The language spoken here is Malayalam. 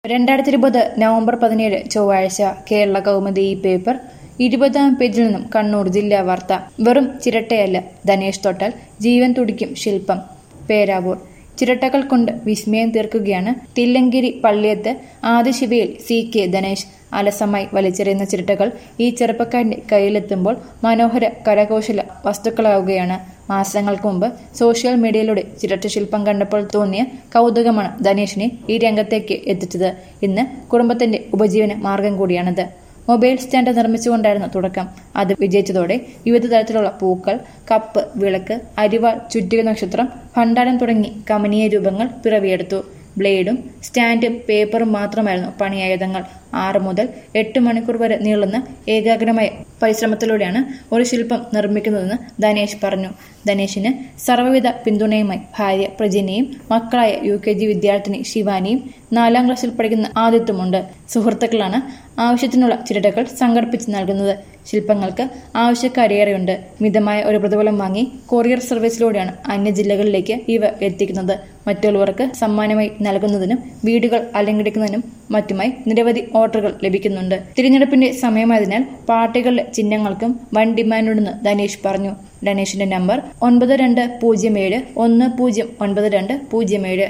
രണ്ടായിരത്തി ഇരുപത് നവംബർ പതിനേഴ് ചൊവ്വാഴ്ച കേരള കൗമുദി ഈ പേപ്പർ ഇരുപതാം പേജിൽ നിന്നും കണ്ണൂർ ജില്ലാ വാർത്ത വെറും ചിരട്ടയല്ല ധനേഷ് തൊട്ടാൽ ജീവൻ തുടിക്കും ശില്പം പേരാവൂർ ചിരട്ടകൾ കൊണ്ട് വിസ്മയം തീർക്കുകയാണ് തില്ലങ്കേരി പള്ളിയത്ത് ആദിശിവയിൽ സി കെ ധനേഷ് അലസമായി വലിച്ചെറിയുന്ന ചിരട്ടകൾ ഈ ചെറുപ്പക്കാരന്റെ കയ്യിലെത്തുമ്പോൾ മനോഹര കരകൗശല വസ്തുക്കളാവുകയാണ് മാസങ്ങൾക്ക് മുമ്പ് സോഷ്യൽ മീഡിയയിലൂടെ ചിരട്ട ശില്പം കണ്ടപ്പോൾ തോന്നിയ കൗതുകമാണ് ധനേഷിനെ ഈ രംഗത്തേക്ക് എത്തിച്ചത് ഇന്ന് കുടുംബത്തിന്റെ ഉപജീവന മാർഗം കൂടിയാണിത് മൊബൈൽ സ്റ്റാൻഡ് നിർമ്മിച്ചുകൊണ്ടായിരുന്നു തുടക്കം അത് വിജയിച്ചതോടെ വിവിധ തരത്തിലുള്ള പൂക്കൾ കപ്പ് വിളക്ക് അരിവാൾ ചുറ്റിക നക്ഷത്രം ഭണ്ഡാരം തുടങ്ങി കമനീയ രൂപങ്ങൾ പിറവിയെടുത്തു ബ്ലേഡും സ്റ്റാൻഡും പേപ്പറും മാത്രമായിരുന്നു പണിയായുധങ്ങൾ ആറ് മുതൽ എട്ട് മണിക്കൂർ വരെ നീളുന്ന ഏകാഗ്രമായ പരിശ്രമത്തിലൂടെയാണ് ഒരു ശില്പം നിർമ്മിക്കുന്നതെന്ന് ധനേഷ് പറഞ്ഞു ധനേഷിന് സർവ്വവിധ പിന്തുണയുമായി ഭാര്യ പ്രജിനയും മക്കളായ യു കെ ജി വിദ്യാർത്ഥിനി ശിവാനിയും നാലാം ക്ലാസ്സിൽ പഠിക്കുന്ന ആദിത്യമുണ്ട് സുഹൃത്തുക്കളാണ് ആവശ്യത്തിനുള്ള ചിരട്ടകൾ സംഘടിപ്പിച്ച് നൽകുന്നത് ശില്പങ്ങൾക്ക് ആവശ്യക്കാരേറെയുണ്ട് മിതമായ ഒരു പ്രതിഫലം വാങ്ങി കൊറിയർ സർവീസിലൂടെയാണ് അന്യ ജില്ലകളിലേക്ക് ഇവ എത്തിക്കുന്നത് മറ്റുള്ളവർക്ക് സമ്മാനമായി നൽകുന്നതിനും വീടുകൾ അലങ്കരിക്കുന്നതിനും മറ്റുമായി നിരവധി ഓർഡറുകൾ ലഭിക്കുന്നുണ്ട് തിരഞ്ഞെടുപ്പിന്റെ സമയമായതിനാൽ പാർട്ടികളുടെ ചിഹ്നങ്ങൾക്കും വൻ ഡിമാൻഡുണ്ടെന്ന് ധനേഷ് പറഞ്ഞു ധനേഷിന്റെ നമ്പർ ഒൻപത് രണ്ട് പൂജ്യം ഏഴ് ഒന്ന് പൂജ്യം ഒൻപത് രണ്ട് പൂജ്യം ഏഴ്